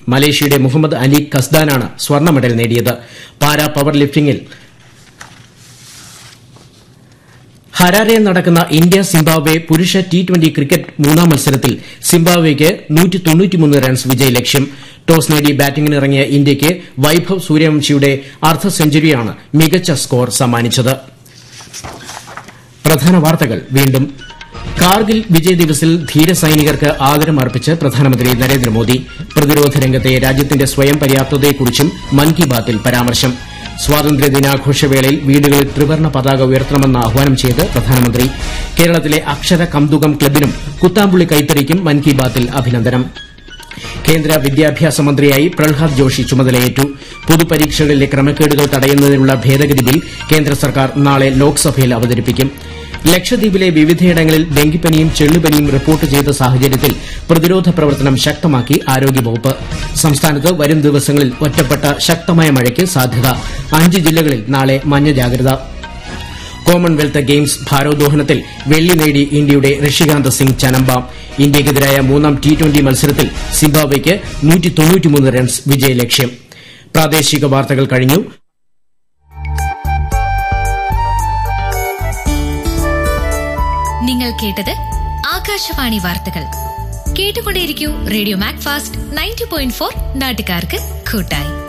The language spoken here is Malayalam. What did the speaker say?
മലേഷ്യയുടെ മുഹമ്മദ് അലി കസ്ദാനാണ് സ്വർണ്ണ മെഡൽ നേടിയത് പാരാ പവർ ലിഫ്റ്റിംഗിൽ ഹരാരയിൽ നടക്കുന്ന ഇന്ത്യ സിംബാബ്വെ പുരുഷ ടി ട്വന്റി ക്രിക്കറ്റ് മൂന്നാം മത്സരത്തിൽ സിംബാബ്വെയ്ക്ക് റൺസ് വിജയലക്ഷ്യം ടോസ് നേടി ബാറ്റിംഗിനിറങ്ങിയ ഇന്ത്യയ്ക്ക് വൈഭവ് സൂര്യവംശിയുടെ അർദ്ധ സെഞ്ചുറിയാണ് മികച്ച സ്കോർ സമ്മാനിച്ചത് പ്രധാന വാർത്തകൾ വീണ്ടും കാർഗിൽ വിജയ് ദിവസിൽ ധീരസൈനികർക്ക് ആദരം അർപ്പിച്ച് പ്രധാനമന്ത്രി നരേന്ദ്രമോദി പ്രതിരോധ രംഗത്തെ രാജ്യത്തിന്റെ സ്വയം പര്യാപ്തതയെക്കുറിച്ചും മൻ കി ബാത്തിൽ പരാമർശം സ്വാതന്ത്ര്യദിനാഘോഷവേളയിൽ വീടുകളിൽ ത്രിവർണ്ണ പതാക ഉയർത്തണമെന്ന് ആഹ്വാനം ചെയ്ത് പ്രധാനമന്ത്രി കേരളത്തിലെ അക്ഷര കംതുകം ക്ലബിനും കുത്താമ്പുള്ളി കൈത്തറിക്കും മൻ കി ബാത്തിൽ അഭിനന്ദനം കേന്ദ്ര വിദ്യാഭ്യാസ മന്ത്രിയായി പ്രഹ്ലാദ് ജോഷി ചുമതലയേറ്റു പൊതുപരീക്ഷകളിലെ ക്രമക്കേടുകൾ തടയുന്നതിനുള്ള ഭേദഗതി ബിൽ കേന്ദ്ര സർക്കാർ നാളെ ലോക്സഭയിൽ അവതരിപ്പിക്കും ലക്ഷദ്വീപിലെ വിവിധയിടങ്ങളിൽ ഡെങ്കിപ്പനിയും ചെള്ളുപനിയും റിപ്പോർട്ട് ചെയ്ത സാഹചര്യത്തിൽ പ്രതിരോധ പ്രവർത്തനം ശക്തമാക്കി ആരോഗ്യവകുപ്പ് സംസ്ഥാനത്ത് വരും ദിവസങ്ങളിൽ ഒറ്റപ്പെട്ട ശക്തമായ മഴയ്ക്ക് സാധ്യത അഞ്ച് ജില്ലകളിൽ നാളെ മഞ്ഞ ജാഗ്രത കോമൺവെൽത്ത് ഗെയിംസ് ഭാരോദ്വഹനത്തിൽ വെള്ളി നേടി ഇന്ത്യയുടെ ഋഷികാന്ത് സിംഗ് ചനമ്പ ഇന്ത്യയ്ക്കെതിരായ മൂന്നാം ടി ട്വന്റി മത്സരത്തിൽ സിംബാബ്വെയ്ക്ക് റൺസ് വിജയലക്ഷ്യം പ്രാദേശിക വാർത്തകൾ കഴിഞ്ഞു നിങ്ങൾ കേട്ടത് ആകാശവാണി വാർത്തകൾ കേട്ടുകൊണ്ടേയിരിക്കൂ radio Mac Fast ninety point four നാട്ടുകാർക്ക് കൂട്ടായി